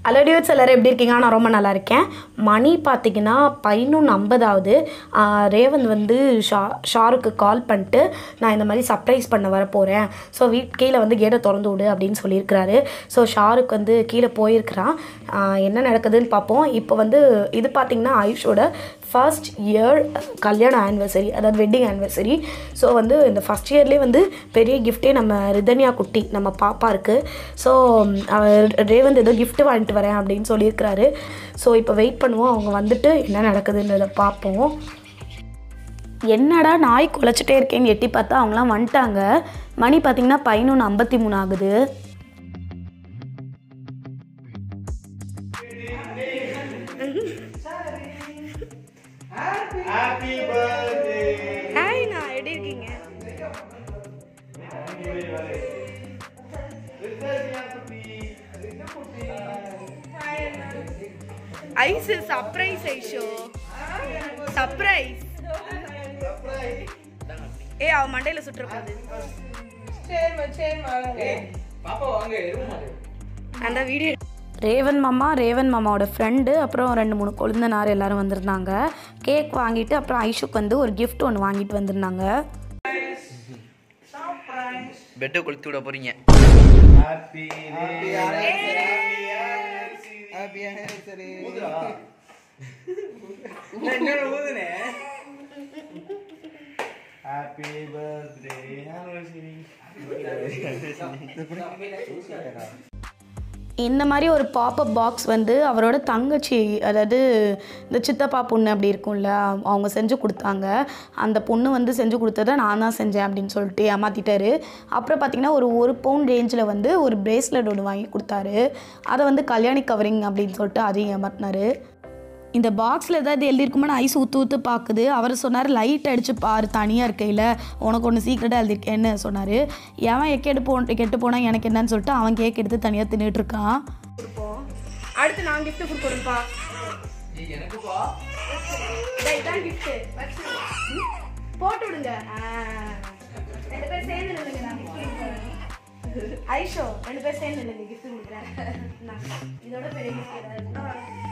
அலடியோட்ஸ் எல்லாரும் எப்படி இருக்கீங்க நான் ரொம்ப நல்லா இருக்கேன் மணி பார்த்தீங்கன்னா பதினொன்று ஐம்பதாவது ரேவந்த் வந்து ஷா ஷாருக்கு கால் பண்ணிட்டு நான் இந்த மாதிரி சர்ப்ரைஸ் பண்ண வர போகிறேன் ஸோ வீட் கீழே வந்து கேட்டை திறந்து விடு அப்படின்னு சொல்லியிருக்கிறாரு ஸோ ஷாருக்கு வந்து கீழே போயிருக்கிறான் ஆஹ் என்ன நடக்குதுன்னு பார்ப்போம் இப்போ வந்து இது பார்த்தீங்கன்னா ஆயுஷோட ஃபர்ஸ்ட் இயர் கல்யாண ஆனிவர்சரி அதாவது வெட்டிங் ஆனிவர்சரி ஸோ வந்து இந்த ஃபஸ்ட் இயர்லேயே வந்து பெரிய கிஃப்ட்டே நம்ம ரிதன்யா குட்டி நம்ம பாப்பா இருக்குது ஸோ ரேவந்த் ஏதோ gift வாங்கிட்டு வரேன் அப்படின்னு சொல்லியிருக்கிறாரு ஸோ இப்போ வெயிட் பண்ணுவோம் அவங்க வந்துட்டு என்ன நடக்குதுன்றதை பார்ப்போம் என்னடா நாய் குலைச்சிட்டே இருக்கேன்னு எட்டி பார்த்தா அவங்களாம் வந்துட்டாங்க மணி பார்த்தீங்கன்னா பதினொன்று ஐம்பத்தி மூணு ஆகுது Happy birthday. ஹாய் நான் எப்படி இருக்கீங்க ஐஸ் சர்ப்ரைஸ் ஐஷோ சர்ப்ரைஸ் ஏ அவ மண்டையில சுட்டுற போகுது அந்த வீடியோ ரேவன் மாமா ரேவன் மாமாவோட ஃப்ரெண்டு அப்புறம் ரெண்டு மூணு கொழுந்தனார் எல்லாரும் வந்திருந்தாங்க கேக் வாங்கிட்டு அப்புறம் ஐஷுக்கு வந்து ஒரு gift ஒன்று வாங்கிட்டு வந்திருந்தாங்க பெட்டை கொளுத்தி விட போறீங்க Happy Happy birthday anniversary. இந்த மாதிரி ஒரு பாப்அப் பாக்ஸ் வந்து அவரோட தங்கச்சி அதாவது இந்த சித்தப்பா பொண்ணு அப்படி இருக்கும்ல அவங்க செஞ்சு கொடுத்தாங்க அந்த பொண்ணு வந்து செஞ்சு கொடுத்ததை நான் தான் செஞ்சேன் அப்படின்னு சொல்லிட்டு ஏமாத்திட்டாரு அப்புறம் பார்த்தீங்கன்னா ஒரு ஒரு பவுன் ரேஞ்சில் வந்து ஒரு பிரேஸ்லெட் ஒன்று வாங்கி கொடுத்தாரு அதை வந்து கல்யாணி கவரிங் அப்படின்னு சொல்லிட்டு அதையும் ஏமாத்தினாரு இந்த பாக்ஸில் ஏதாவது எழுதியிருக்குமான்னு ஐஸ் ஊற்று ஊற்று பார்க்குது அவர் சொன்னார் லைட் அடித்து பாரு தனியாக இருக்கையில் உனக்கு ஒன்று சீக்கிரட்டாக எழுதிருக்கேன்னு சொன்னார் எவன் கெட்டு போ கெட்டு போனால் எனக்கு என்னன்னு சொல்லிட்டு அவன் கேக் எடுத்து தனியாக தின்னுட்டு இருக்கான் அடுத்து நான் கிஃப்ட் கொடுக்குறேன்ப்பா இதான் gift. வச்சு. ம், போட்டு விடுங்க ஆ. ரெண்டு பேரும் சேர்ந்து நில்லுங்க, நான் gift கொடுக்குறேன். ஐஷோ ரெண்டு பேரும் சேர்ந்து நில்லுங்க gift கொடுக்குறேன் நான் இதோட பெரிய gift ஏதாவது இருந்தா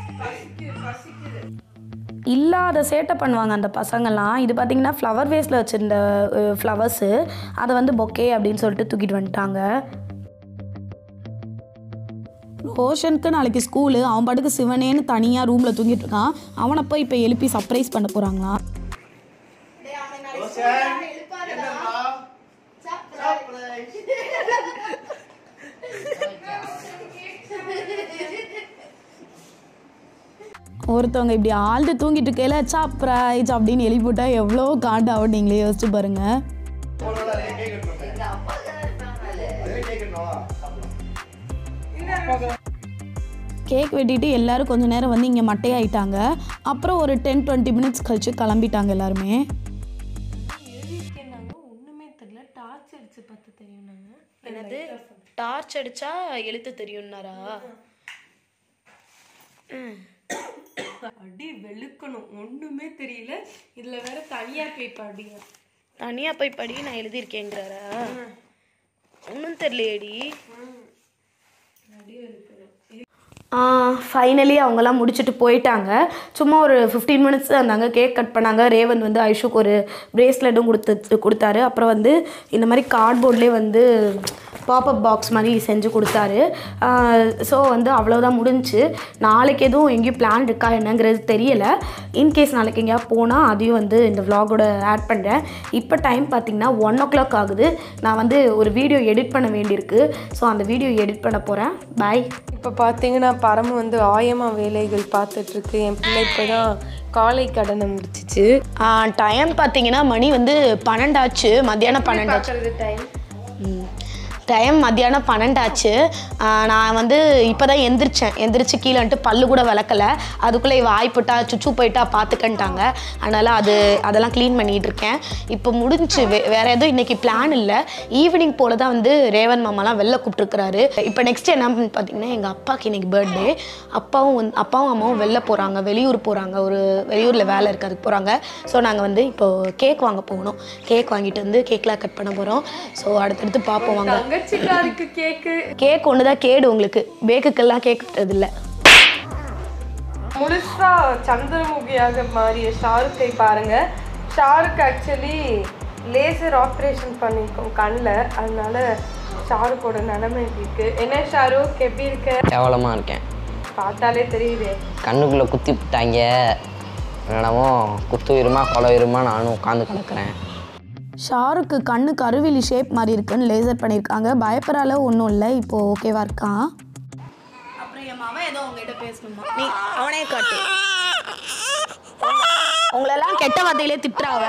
இல்லாத சேட்டை பண்ணுவாங்க அந்த பசங்கள்லாம் இது பார்த்தீங்கன்னா ஃப்ளவர் வேஸில் வச்சுருந்த ஃப்ளவர்ஸு அதை வந்து பொக்கே அப்படின்னு சொல்லிட்டு தூக்கிட்டு வந்துட்டாங்க ரோஷனுக்கு நாளைக்கு ஸ்கூலு அவன் பாட்டுக்கு சிவனேன்னு தனியாக ரூமில் தூங்கிட்டு இருக்கான் அவனை போய் இப்போ எழுப்பி சர்ப்ரைஸ் பண்ண போகிறாங்களாம் ஒருத்தவங்க இப்படி ஆழ்ந்து தூங்கிட்டு இருக்கையில சர்ப்ரைஸ் அப்படின்னு எழுப்பி விட்டா எவ்வளோ காண்டு ஆகும் நீங்களே யோசிச்சு பாருங்க கேக் வெட்டிட்டு எல்லாரும் கொஞ்ச நேரம் வந்து இங்கே மட்டையாயிட்டாங்க அப்புறம் ஒரு டென் டுவெண்ட்டி மினிட்ஸ் கழிச்சு கிளம்பிட்டாங்க எல்லாருமே என்னது டார்ச் அடிச்சா எழுத்து தெரியும்னாரா அடி வெளுக்கணும் ஒண்ணுமே தெரியல இதுல வேற தனியா போய் படிங்க தனியாக போய் படி நான் எழுதியிருக்கேங்கிறாரா ஒன்றும் தெரியலையேடி ஃபைனலி அவங்கெல்லாம் முடிச்சுட்டு போயிட்டாங்க சும்மா ஒரு ஃபிஃப்டீன் மினிட்ஸ் இருந்தாங்க கேக் கட் பண்ணாங்க ரேவந்த் வந்து ஐஷுக்கு ஒரு பிரேஸ்லெட்டும் கொடுத்து கொடுத்தாரு அப்புறம் வந்து இந்த மாதிரி கார்ட்போர்ட்லேயே வந்து பாப்அப் பாக்ஸ் மாதிரி செஞ்சு கொடுத்தாரு ஸோ வந்து அவ்வளோதான் முடிஞ்சுச்சு நாளைக்கு எதுவும் எங்கேயும் பிளான் இருக்கா என்னங்கிறது தெரியல இன்கேஸ் நாளைக்கு எங்கேயா போனால் அதையும் வந்து இந்த vlog-ஓட ஆட் பண்ணுறேன் இப்போ டைம் பார்த்தீங்கன்னா ஒன் ஓ கிளாக் ஆகுது நான் வந்து ஒரு வீடியோ எடிட் பண்ண வேண்டியிருக்கு ஸோ அந்த வீடியோ எடிட் பண்ண போகிறேன் பாய் இப்போ பார்த்தீங்கன்னா பரம வந்து ஆயமா வேலைகள் பார்த்துட்டு இருக்கு என் பிள்ளை இப்போதான் காலை கடனை முடிச்சிச்சு டைம் பார்த்தீங்கன்னா மணி வந்து பன்னெண்டாச்சு மத்தியானம் பன்னெண்டாச்சு டைம் டைம் மத்தியானம் பன்னெண்டாச்சு ஆஹ் நான் வந்து இப்போ தான் எந்திரிச்சேன் எந்திரிச்சு கீழே வந்துட்டு பல்லு கூட விளக்கலை அதுக்குள்ளே இவ ஆய் போட்டா சுச்சு போயிட்டா பார்த்துக்கன்ட்டாங்க அதனால் அது அதெல்லாம் க்ளீன் பண்ணிகிட்டு இருக்கேன் இப்போ முடிஞ்சு வே வேறு எதுவும் இன்றைக்கி பிளான் இல்லை ஈவினிங் போல் தான் வந்து ரேவன் மாமாலாம் வெளில கூப்பிட்டுருக்குறாரு இப்போ நெக்ஸ்ட் என்ன பார்த்தீங்கன்னா எங்கள் அப்பாவுக்கு இன்னைக்கு பர்த்டே அப்பாவும் வந்து அப்பாவும் அம்மாவும் வெளில போகிறாங்க வெளியூர் போகிறாங்க ஒரு வெளியூரில் வேலை இருக்கு அதுக்கு போகிறாங்க ஸோ நாங்கள் வந்து இப்போ கேக் வாங்க போகணும் கேக் வாங்கிட்டு வந்து கேக்லாம் கட் பண்ண போகிறோம் ஸோ அடுத்தடுத்து பார்ப்போம் வாங்க தங்கச்சிக்காருக்கு கேக்கு கேக் ஒன்று தான் கேடு உங்களுக்கு பேக்குக்கெல்லாம் கேக் இல்லை முழுசா சந்திரமுகியாக மாறிய ஷாருக்கை பாருங்க ஷாருக் ஆக்சுவலி லேசர் ஆப்ரேஷன் பண்ணியிருக்கோம் கண்ணில் அதனால ஷாருக்கோட நிலைமை இப்படி இருக்கு என்ன ஷாருக் எப்படி இருக்க கேவலமாக இருக்கேன் பார்த்தாலே தெரியுதே கண்ணுக்குள்ளே குத்தி விட்டாங்க என்னடமோ குத்து உயிருமா கொலை உயிருமா நானும் உட்காந்து கிடக்குறேன் ஷாருக்கு கண்ணு கருவிலி ஷேப் மாதிரி இருக்குன்னு லேசர் பண்ணியிருக்காங்க பயப்படுற அளவு ஒன்றும் இல்லை இப்போது ஓகேவா இருக்கான் அப்புறம் என் மாவன் ஏதோ உங்ககிட்ட பேசணுமா நீ அவனே காட்டு உங்களெல்லாம் கெட்ட வார்த்தையிலே திட்டுறாவ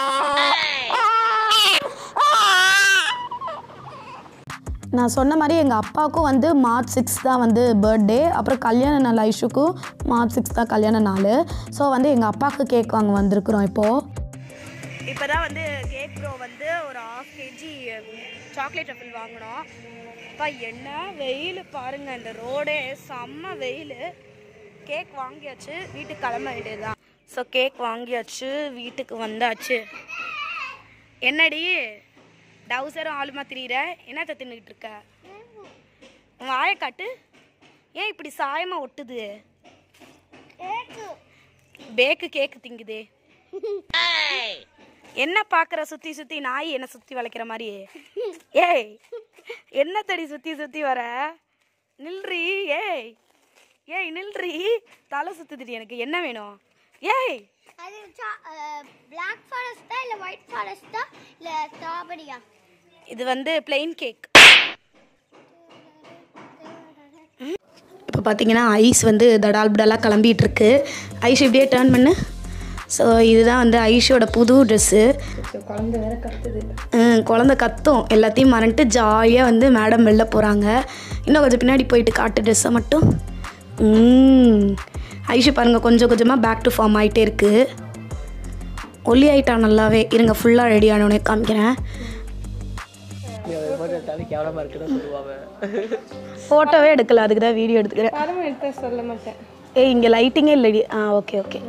நான் சொன்ன மாதிரி எங்கள் அப்பாவுக்கும் வந்து மார்ச் சிக்ஸ் தான் வந்து பர்த்டே அப்புறம் கல்யாண நாள் ஐஷுக்கும் மார்ச் சிக்ஸ் தான் கல்யாண நாள் ஸோ வந்து எங்கள் அப்பாவுக்கு கேக் வாங்க வந்திருக்கிறோம் இப்போது இப்போ தான் வந்து கேக் ப்ரோ வந்து ஒரு ஆஃப் கேஜி சாக்லேட் ரஃபில் வாங்கினோம் அப்பா என்ன வெயில் பாருங்க இந்த ரோடே செம்ம வெயில் கேக் வாங்கியாச்சு வீட்டுக்கு கிளம்ப வேண்டியது தான் ஸோ கேக் வாங்கியாச்சு வீட்டுக்கு வந்தாச்சு என்னடி டவுசரும் ஆளுமா திரியிற என்னத்த தின்னுக்கிட்டு இருக்க உன் வாயை காட்டு ஏன் இப்படி சாயமா ஒட்டுது பேக்கு கேக்கு திங்குதே என்ன பாக்குற சுத்தி சுத்தி நாய் என்ன சுத்தி வளைக்கிற மாதிரி ஏய் என்ன தடி சுத்தி சுத்தி வர நில்றி ஏய் ஏய் நில்றி தலை சுத்துதுடி எனக்கு என்ன வேணும் ஏய் அது பிளாக் ஃபாரஸ்டா இல்ல ஒயிட் ஃபாரஸ்டா இல்ல ஸ்ட்ராபெரியா இது வந்து பிளெயின் கேக் இப்போ பார்த்தீங்கன்னா ஐஸ் வந்து தடால் புடாலாக கிளம்பிட்டு இருக்கு ஐஸ் இப்படியே டேர்ன் பண்ணு ஸோ இதுதான் வந்து ஐஷோட புது ட்ரெஸ்ஸு குழந்த கத்தும் எல்லாத்தையும் மறந்துட்டு ஜாலியாக வந்து மேடம் வெளில போகிறாங்க இன்னும் கொஞ்சம் பின்னாடி போயிட்டு காட்டு ட்ரெஸ்ஸை மட்டும் ம். ஐஷு பாருங்கள் கொஞ்சம் கொஞ்சமாக பேக் டு ஃபார்ம் ஆகிட்டே இருக்குது ஒல்லி ஆயிட்டா நல்லாவே இருங்க ஃபுல்லாக ரெடி ஆனோடனே காமிக்கிறேன் ஃபோட்டோவே எடுக்கல அதுக்கு தான் வீடியோ எடுத்துக்கிறேன் யாரும் எடுத்த சொல்ல மாட்டேன் ஏய் இங்கே லைட்டிங்கே இல்லடி ஆ ஓகே ஓகே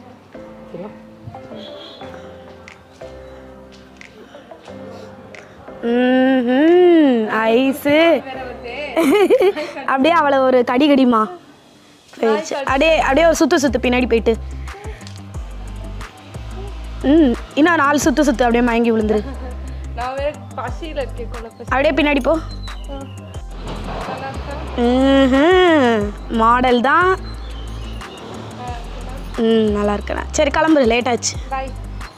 ஐஸு அப்படியே அவளை ஒரு கடி கடிமா போயிடுச்சு அப்படியே அப்படியே ஒரு சுத்து சுத்து பின்னாடி போயிட்டு ம் இன்னும் நாலு சுத்து சுத்து அப்படியே மயங்கி விழுந்துரு நான் வேற பசியில் இருக்கேன் கொலை பசி அப்படியே பின்னாடி போ மாடல் தான் ம் நல்லா இருக்கேன் சரி கிளம்புரு லேட் ஆச்சு பாய்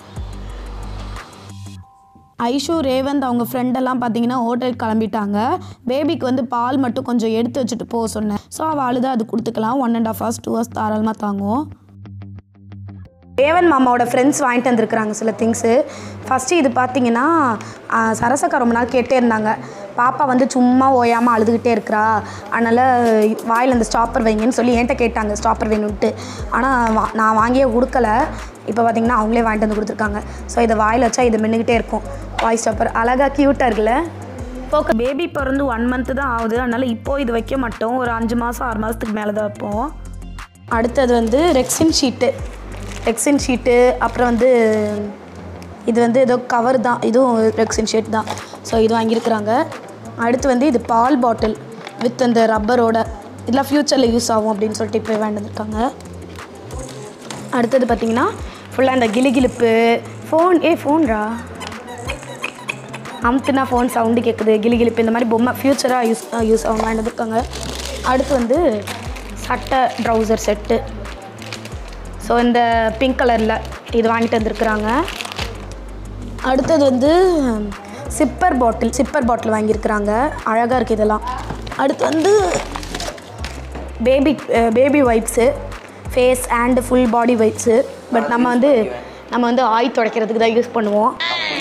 ஐஷு ரேவந்த் அவங்க ஃப்ரெண்டெல்லாம் பார்த்தீங்கன்னா ஹோட்டலுக்கு கிளம்பிட்டாங்க பேபிக்கு வந்து பால் மட்டும் கொஞ்சம் எடுத்து வச்சுட்டு போக சொன்னேன் ஸோ அவள் அழுதா அது கொடுத்துக்கலாம் one and half hours two hours தாராளமாக தாங்கும் ரேவன் மாமாவோட ஃப்ரெண்ட்ஸ் வாங்கிட்டு வந்திருக்கிறாங்க சில திங்ஸு ஃபஸ்ட்டு இது பார்த்தீங்கன்னா ஆ, சரசக்கா ரொம்ப நாள் கேட்டே இருந்தாங்க பாப்பா வந்து சும்மா ஓயாமல் அழுதுகிட்டே இருக்கிறா அதனால் வாயில் அந்த ஸ்டாப்பர் வைங்கன்னு சொல்லி என்கிட்ட கேட்டாங்க ஸ்டாப்பர் வேணும்ட்டு ஆனால் வா நான் வாங்கியே கொடுக்கல இப்போ பார்த்தீங்கன்னா அவங்களே வாங்கிட்டு வந்து கொடுத்துருக்காங்க ஸோ இதை வாயில் வச்சா இது மின்னுக்கிட்டே இருக்கும் வாய் ஸ்டாப்பர் அழகாக க்யூட்டாக இருக்குல்ல இப்போ பேபி பிறந்து ஒன் மந்த்து தான் ஆகுது அதனால் இப்போது இது வைக்க மாட்டோம் ஒரு அஞ்சு மாதம் ஆறு மாதத்துக்கு மேலே தான் வைப்போம் அடுத்தது வந்து ரெக்ஸின் ஷீட்டு ரெக்ஸின் ஷீட்டு அப்புறம் வந்து இது வந்து ஏதோ கவர் தான் இதுவும் ரெக்ஸின் ஷீட் தான் ஸோ இது வாங்கியிருக்கிறாங்க அடுத்து வந்து இது பால் பாட்டில் வித் அந்த ரப்பரோட இதெல்லாம் ஃப்யூச்சரில் யூஸ் ஆகும் அப்படின்னு சொல்லிட்டு இப்போ வாங்கிட்டு வந்திருக்காங்க அடுத்தது பார்த்தீங்கன்னா ஃபுல்லாக இந்த கிலுகிலுப்பு ஃபோன் ஏ ஃபோன்ரா அமுத்துனா ஃபோன் சவுண்டு கேட்குது கிலுகிலுப்பு இந்த மாதிரி பொம்மை ஃப்யூச்சராக யூஸ் யூஸ் ஆகும் வாங்கிட்டு வந்திருக்காங்க அடுத்து வந்து சட்டை ட்ரௌசர் செட்டு ஸோ இந்த பிங்க் கலரில் இது வாங்கிட்டு வந்திருக்கிறாங்க அடுத்தது வந்து சிப்பர் பாட்டில் சிப்பர் பாட்டில் வாங்கியிருக்கிறாங்க அழகாக இருக்குது இதெல்லாம் அடுத்து வந்து baby baby wipes face and full body wipes but நம்ம வந்து நம்ம வந்து ஆய் துடைக்கிறதுக்கு தான் யூஸ் பண்ணுவோம்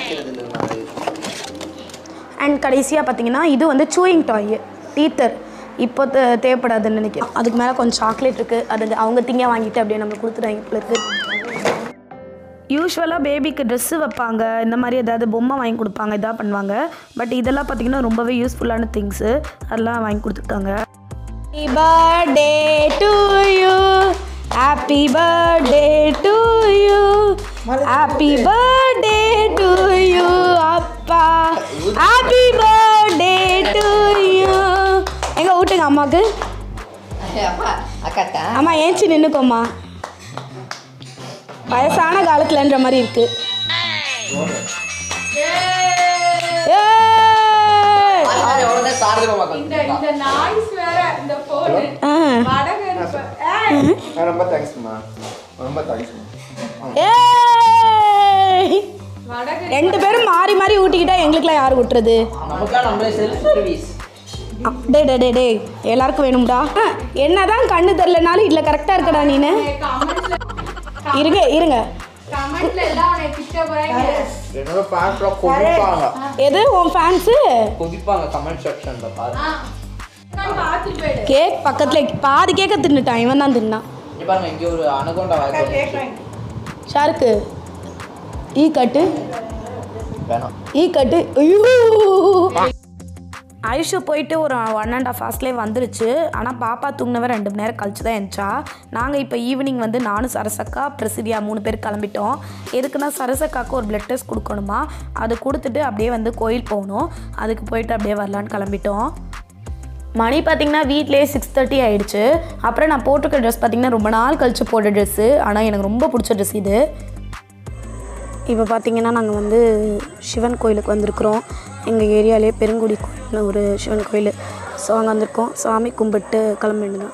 அண்ட் கடைசியாக பார்த்தீங்கன்னா இது வந்து சூயிங் டாய் டீத்தர் இப்போ தே- தேவைப்படாதுன்னு நினைக்கிறேன் அதுக்கு மேலே கொஞ்சம் சாக்லேட் இருக்குது அது அவங்க திங்க வாங்கிட்டு அப்படியே நம்ம கொடுத்துட்டாங்க போல இருக்குது யூஸ்வலாக பேபிக்கு ட்ரெஸ்ஸு வைப்பாங்க இந்த மாதிரி ஏதாவது பொம்மை வாங்கி கொடுப்பாங்க இதாக பண்ணுவாங்க பட் இதெல்லாம் பார்த்தீங்கன்னா ரொம்பவே யூஸ்ஃபுல்லான திங்ஸு அதெல்லாம் வாங்கி கொடுத்துருக்காங்க happy birthday to you happy birthday to you happy birthday to you அப்பா ஹாப்பி பர்த்டே டு யூ எங்க ஊட்டுங்க அம்மாவுக்கு அப்பா அக்காத்தா அம்மா ஏஞ்சி நின்றுக்கோம்மா வயசான காலத்துலன்ற மாதிரி இருக்கு ஏய்! எவ்வளோதான் சாரதி மாமா இந்த இந்த நாய்ஸ் வேற இந்த போனு ஆ. வடகருப்பு ஏய் ரொம்ப தேங்க்ஸ்மா ரொம்ப தேங்க்ஸ்மா ஏய்! வடகரு ரெண்டு பேரும் மாறி மாறி ஊட்டிக்கிட்டா எங்களுக்குலாம் யார் ஊட்டுறது நமக்குலாம் நம்மளே செல்ஃப் சர்வீஸ் அ, டே டே டே டே எல்லாருக்கும் வேணும்டா ஆ, என்னதான் கண்ணு தெரிலனாலும் இதில் கரெக்டாக இருக்கடா நீனு கமெண்ட்ல இருங்க இருங்க கமெண்ட்ல எல்லாம் உன்னை திட்ட போறாங்க என்னோட ஃபேன்ஸ்லாம் கொதிப்பாங்க எது உன் ஃபேன்ஸு கொதிப்பாங்க கமெண்ட் செக்ஷனில் பாரு நான் பார்த்துட்டு போயிடு கேக் பக்கத்தில் பாதி கேக்க தின்னுட்டான் இவன் தான் தின்னான் இங்க பாருங்க இங்கே ஒரு அனகொண்டா வாய்ப்பு ஷாருக்கு ஈ கட்டு வேணாம் ஈ கட்டு ஐயோ ஐஷு போயிட்டு ஒரு ஒன் அண்ட் ஆஃப் ஹவர்ஸ்லேயே வந்துருச்சு ஆனால் பாப்பா தூங்கினவன் ரெண்டு மணி நேரம் கழிச்சு தான் எழுந்துச்சா நாங்கள் இப்போ ஈவினிங் வந்து நானும் சரசக்கா பிரசிதியா மூணு பேர் கிளம்பிட்டோம் எதுக்குன்னா சரசக்காக்கு ஒரு பிளட் டெஸ்ட் கொடுக்கணுமா அது கொடுத்துட்டு அப்படியே வந்து கோயில் போகணும் அதுக்கு போயிட்டு அப்படியே வரலான்னு கிளம்பிட்டோம் மணி பார்த்திங்கன்னா வீட்லேயே சிக்ஸ் தேர்ட்டி ஆயிடுச்சு அப்புறம் நான் போட்டிருக்க ட்ரெஸ் பார்த்திங்கன்னா ரொம்ப நாள் கழிச்சு போட்ட ட்ரெஸ்ஸு ஆனால் எனக்கு ரொம்ப பிடிச்ச ட்ரெஸ் இது இப்போ பார்த்தீங்கன்னா நாங்கள் வந்து சிவன் கோயிலுக்கு வந்திருக்கிறோம் எங்கள் ஏரியாலே பெருங்குடி கோயில்னு ஒரு சிவன் கோயில் ஸோ அங்கே வந்திருக்கோம் சாமி கும்பிட்டு கிளம்ப வேண்டியதான்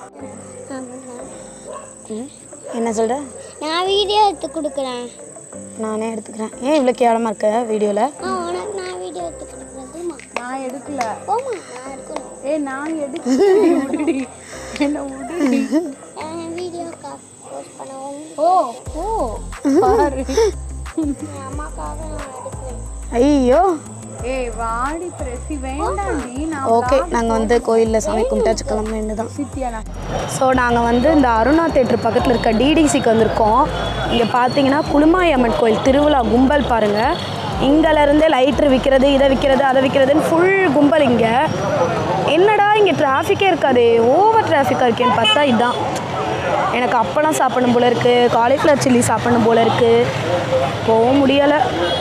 ம், என்ன சொல்கிற நான் வீடியோ எடுத்து கொடுக்குறேன் நானே எடுத்துக்கிறேன் ஏன் இவ்வளோ கேவலமாக இருக்க வீடியோவில் ஆ உனக்கு நான் வீடியோ எடுத்து கொடுக்குறேன் நான் எடுக்கல போமா நான் எடுக்கணும் ஏய் நான் எடுக்கல விடுடி என்ன விடுடி வீடியோ போஸ்ட் பண்ணவும் ஓ ஓ பாரு என் அம்மாக்காக நான் எடுக்கிறேன் ஐயோ ஏய் வாடி பிரசி வேண்டாண்டி நான் ஓகே நாங்கள் வந்து கோயிலில் சாமி கும்பிட்டாச்சு கிளம்ப வேண்டியதான் சித்தியா நான் ஸோ நாங்கள் வந்து இந்த அருணா தேட்டர் பக்கத்தில் இருக்க டிடிசிக்கு வந்திருக்கோம் இங்கே பார்த்தீங்கன்னா குளுமாயம்மன் கோயில் திருவிழா கும்பல் பாருங்கள் இங்கேருந்தே லைட்ரு விற்கிறது இதை விற்கிறது அதை விற்கிறதுன்னு ஃபுல் கும்பல் இங்கே என்னடா இங்கே டிராஃபிக்கே இருக்காதே ஓவர் டிராஃபிக்காக இருக்கேன்னு பார்த்தா இதுதான் எனக்கு அப்பளம் சாப்பிடணும் போல இருக்குது காலிஃப்ளவர் சில்லி சாப்பிடணும் போல இருக்குது போக முடியலை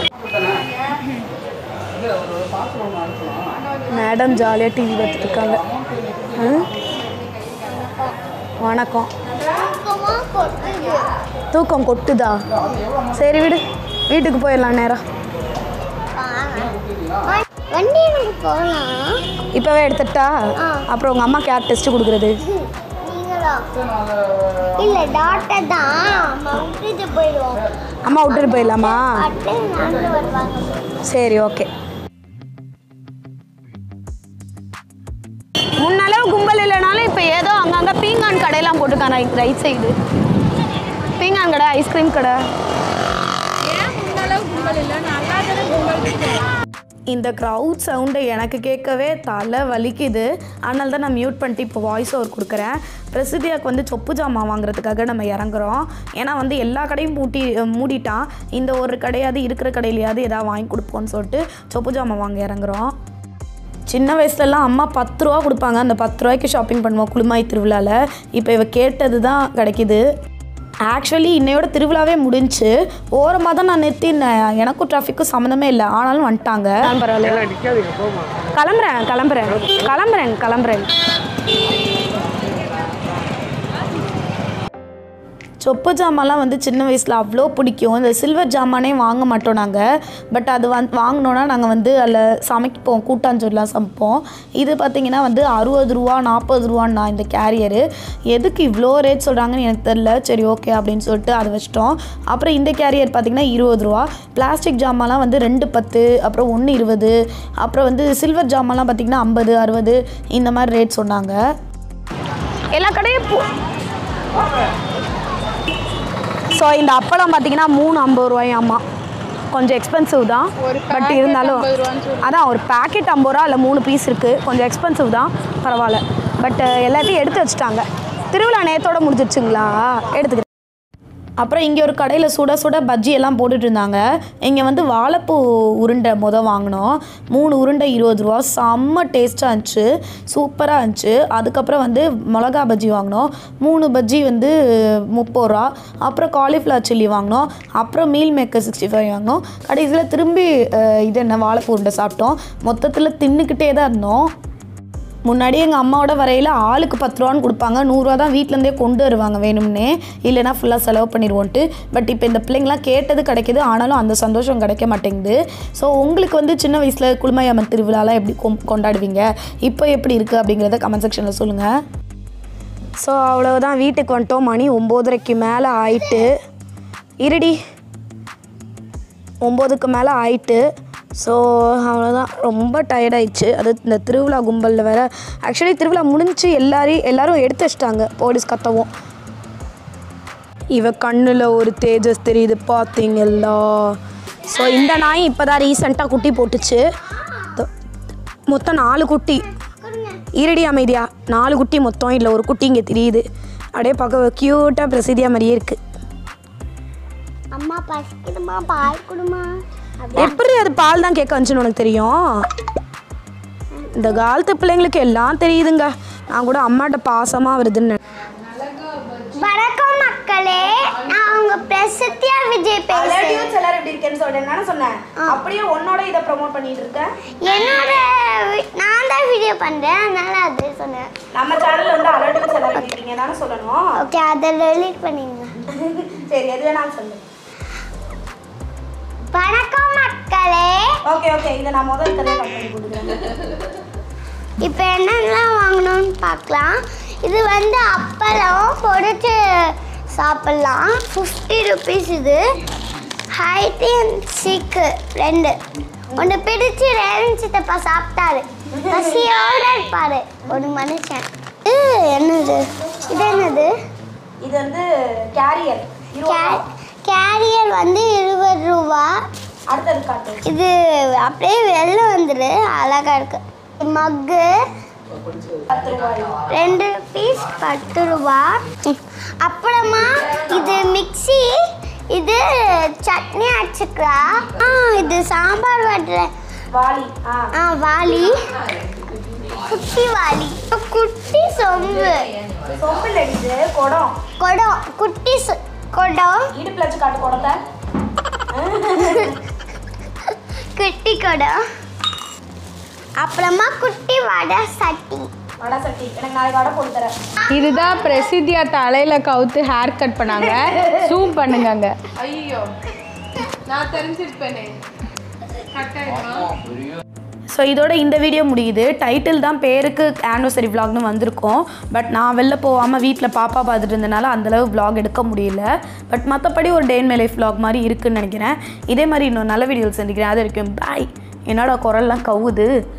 மேடம் ஜாலியாக டிவி பார்த்துட்டு இருக்காங்க ம்? வணக்கம் தூக்கமாக கொட்டுது தூக்கம் கொட்டுதா சரி விடு வீட்டுக்கு போயிடலாம் நேரா வண்டி எனக்கு போகலாம் இப்போவே எடுத்துட்டா ஆ. அப்புறம் உங்கள் அம்மாக்கு யார் டெஸ்ட் கொடுக்குறது நீங்களா இல்லை டாக்டர் தான் அம்மா விட்டுட்டு போயிடுவோம் அம்மா விட்டுட்டு போயிடலாமா அடுத்து நடந்து வருவாங்க சரி ஓகே முன்னளவு கும்பல் இல்லைனாலும் இப்போ ஏதோ அங்கங்கே பீங்கான் கடையெல்லாம் போட்டிருக்காங்க ரைட் சைடு பீங்கான் கடை ஐஸ்கிரீம் கடை இந்த க்ரௌட் சவுண்டை எனக்கு கேட்கவே தலை வலிக்குது அதனால தான் நான் மியூட் பண்ணிட்டு இப்போ வாய்ஸ் ஓவர் கொடுக்குறேன் பிரசித்தியாவுக்கு வந்து சொப்பு ஜாமான் வாங்குறதுக்காக நம்ம இறங்குறோம் ஏன்னா வந்து எல்லா கடையும் மூட்டி மூடிட்டான் இந்த ஒரு கடையாவது இருக்கிற கடையிலையாவது எதாவது வாங்கி கொடுப்போம்னு சொல்லிட்டு சொப்பு ஜாமான் வாங்க இறங்குறோம் சின்ன வயசுலலாம் அம்மா பத்து ரூபா கொடுப்பாங்க அந்த பத்து ரூபாய்க்கு ஷாப்பிங் பண்ணுவோம் குளுமாய் திருவிழாவில் இப்போ இவ கேட்டது தான் கிடைக்கிது ஆக்சுவலி இன்னையோட திருவிழாவே முடிஞ்சு ஓரமாக தான் நான் நிறுத்தி எனக்கும் டிராஃபிக்கும் சம்மந்தமே இல்லை ஆனாலும் வந்துட்டாங்க நான் பரவாயில்ல கிளம்புறேன் கிளம்புறேன் கிளம்புறேன் கிளம்புறேன் சொப்பு ஜாமான்லாம் வந்து சின்ன வயசில் அவ்வளோ பிடிக்கும் இந்த சில்வர் ஜாமானே வாங்க மாட்டோம் நாங்கள் பட் அது வந் வாங்கினோன்னா நாங்கள் வந்து அதில் சமைப்போம் கூட்டாஞ்சோறுலாம் சமைப்போம் இது பார்த்திங்கன்னா வந்து அறுபது ரூபா நாற்பது ரூபான்னா இந்த கேரியரு எதுக்கு இவ்வளோ ரேட் சொல்கிறாங்கன்னு எனக்கு தெரில சரி ஓகே அப்படின்னு சொல்லிட்டு அதை வச்சிட்டோம் அப்புறம் இந்த கேரியர் பார்த்திங்கன்னா இருபது ரூபா பிளாஸ்டிக் ஜாமான்லாம் வந்து ரெண்டு பத்து அப்புறம் ஒன்று இருபது அப்புறம் வந்து சில்வர் ஜாமான்லாம் பார்த்திங்கன்னா ஐம்பது அறுபது இந்த மாதிரி ரேட் சொன்னாங்க எல்லா கடையும் பூ ஸோ இந்த அப்பளம் பார்த்தீங்கன்னா மூணு ஐம்பது ரூபாயாம்மா கொஞ்சம் எக்ஸ்பென்சிவ் தான் பட் இருந்தாலும் அதான் ஒரு பேக்கெட் ஐம்பது ரூபா இல்லை மூணு பீஸ் இருக்குது கொஞ்சம் எக்ஸ்பென்சிவ் தான் பரவாயில்ல பட் எல்லாத்தையும் எடுத்து வச்சுட்டாங்க திருவிழா நேரத்தோட முடிஞ்சிருச்சுங்களா எடுத்துக்கிறேன் அப்புறம் இங்கே ஒரு கடையில் சுட சுட பஜ்ஜி எல்லாம் போட்டுட்டு இருந்தாங்க இங்கே வந்து வாழைப்பூ உருண்டை முத வாங்கினோம் மூணு உருண்டை இருபது ரூபா செம்ம டேஸ்ட்டாக இருந்துச்சு சூப்பராக இருந்துச்சு அதுக்கப்புறம் வந்து மிளகா பஜ்ஜி வாங்கினோம் மூணு பஜ்ஜி வந்து முப்பது ரூபா அப்புறம் காலிஃப்ளவர் சில்லி வாங்கினோம் அப்புறம் மீல் மேக்கர் சிக்ஸ்டி ஃபைவ் வாங்கினோம் கடைசியில் திரும்பி அஹ், இது என்ன வாழைப்பூ உருண்டை சாப்பிட்டோம் மொத்தத்தில் தின்னுக்கிட்டே தான் இருந்தோம் முன்னாடி எங்கள் அம்மாவோட வரையில் ஆளுக்கு பத்து ரூபான்னு கொடுப்பாங்க நூறுரூவா தான் வீட்டிலேருந்தே கொண்டு வருவாங்க வேணும்னே இல்லைன்னா ஃபுல்லாக செலவு பண்ணிடுவோன்ட்டு பட் இப்போ இந்த பிள்ளைங்களாம் கேட்டது கிடைக்கிது ஆனாலும் அந்த சந்தோஷம் கிடைக்க மாட்டேங்குது ஸோ உங்களுக்கு வந்து சின்ன வயசில் குளுமையம்மன் திருவிழாலாம் எப்படி கொம் கொண்டாடுவீங்க இப்போ எப்படி இருக்குது அப்படிங்கிறத கமெண்ட் செக்ஷனில் சொல்லுங்கள் ஸோ அவ்வளோதான் வீட்டுக்கு வந்துட்டோம் மணி ஒம்போதரைக்கு மேலே ஆயிட்டு இருடி ஒம்போதுக்கு மேலே ஆயிட்டு ஸோ அவ்வளோதான் ரொம்ப டயர்டாயிடுச்சு அது இந்த திருவிழா கும்பலில் வேற ஆக்சுவலி திருவிழா முடிஞ்சு எல்லாரையும் எல்லாரும் எடுத்து வச்சிட்டாங்க போலீஸ் கத்தவும் இவ கண்ணில் ஒரு தேஜஸ் தெரியுது பார்த்தீங்களா ஸோ இந்த நாய் இப்போ தான் ரீசெண்டாக குட்டி போட்டுச்சு தொ- மொத்தம் நாலு குட்டி இருடி அமைதியா நாலு குட்டி மொத்தம் இல்லை ஒரு குட்டி இங்கே தெரியுது அப்படியே பார்க்க க்யூட்டாக பிரசித்தியா மாதிரியே இருக்குது அம்மா பசிக்குதுமா பால் கொடுமா எப்படி அது பால் தான் கேட்க வந்துச்சுன்னு உனக்கு தெரியும் இந்த காலத்து பிள்ளைங்களுக்கு எல்லாம் தெரியுதுங்க நான் கூட அம்மாட்ட பாசமாக வருதுன்னு வணக்கம் மக்களே நான் உங்க பிரசித்தியா விஜய் பேசுறேன் எல்லாரும் எப்படி இருக்கேன்னு சொல்லிட்டு என்ன சொன்னேன் அப்படியே உன்னோட இதை ப்ரோமோட் பண்ணிட்டு இருக்கேன் என்னோட வி- நான் தான் வீடியோ பண்றேன் அதனால அது சொன்னேன் நம்ம சேனல்ல வந்து அலர்ட்ஸ் எல்லாரும் எப்படி இருக்கீங்க தானே சொல்லணும் ஓகே அதை டெலீட் பண்ணிடுங்க சரி எது வேணாலும் சொல்லு வணக்கம் மக்களே ஓகே ஓகே இதை நான் முதல் கதையை கட் பண்ணி கொடுக்குறேன் இப்போ என்னென்னலாம் வாங்கணும்னு பார்க்கலாம் இது வந்து அப்பளம் பொடிச்சு சாப்பிட்லாம் ஃபிஃப்டி ருபீஸ் இது ஹைட் அண்ட் சீக்கு ரெண்டு ஒன்று பிடிச்சு ரேவன் சித்தப்பா சாப்பிட்டாரு பசியோட இருப்பாரு ஒரு மனுஷன் இது என்னது இது என்னது இது வந்து கேரியர் கே- கேரியர் வந்து இருபது ரூபா அடுத்தது காட்டு இது அப்படியே வெளில வந்துடு அழகா இருக்கு மக்கு பத்து ரூபாய் ரெண்டு பீஸ் பத்து ரூபா அப்புறமா இது மிக்ஸி இது சட்னி அரைச்சிக்கலாம் ஆ இது சாம்பார் வட்டுற வாளி ஆ ஆ வாளி குட்டி வாளி குட்டி சொம்பு சொம்பில் அடிச்சு குடம் குடம் குட்டி சொ- குடம் இடுப்புல வச்சு காட்டு குடத்தை குட்டி குடம் அப்புறமா குட்டி வடை சட்டி வடை சட்டி எனக்கு நாளைக்கு வடை போட்டு தரேன் இதுதான் பிரசித்தியா தலையில கவுத்து ஹேர் கட் பண்ணாங்க ஜூம் பண்ணுங்க அங்க ஐயோ நான் தெரிஞ்சிருப்பேனே கட் ஆயிடுமா ஸோ இதோட இந்த வீடியோ முடியுது டைட்டில் தான் பேருக்கு ஆனிவர்சரி vlogனு வந்திருக்கோம் பட் நான் வெளில போகாமல் வீட்டில் பாப்பா பார்த்துட்டு இருந்தனால அந்தளவு vlog எடுக்க முடியல பட் மற்றபடி ஒரு டே மை லைஃப் vlog மாதிரி இருக்குன்னு நினைக்கிறேன் இதே மாதிரி இன்னொரு நல்ல வீடியோவில் சந்திக்கிறேன் அது வரைக்கும் பாய் என்னோட குரல்லாம் கவுது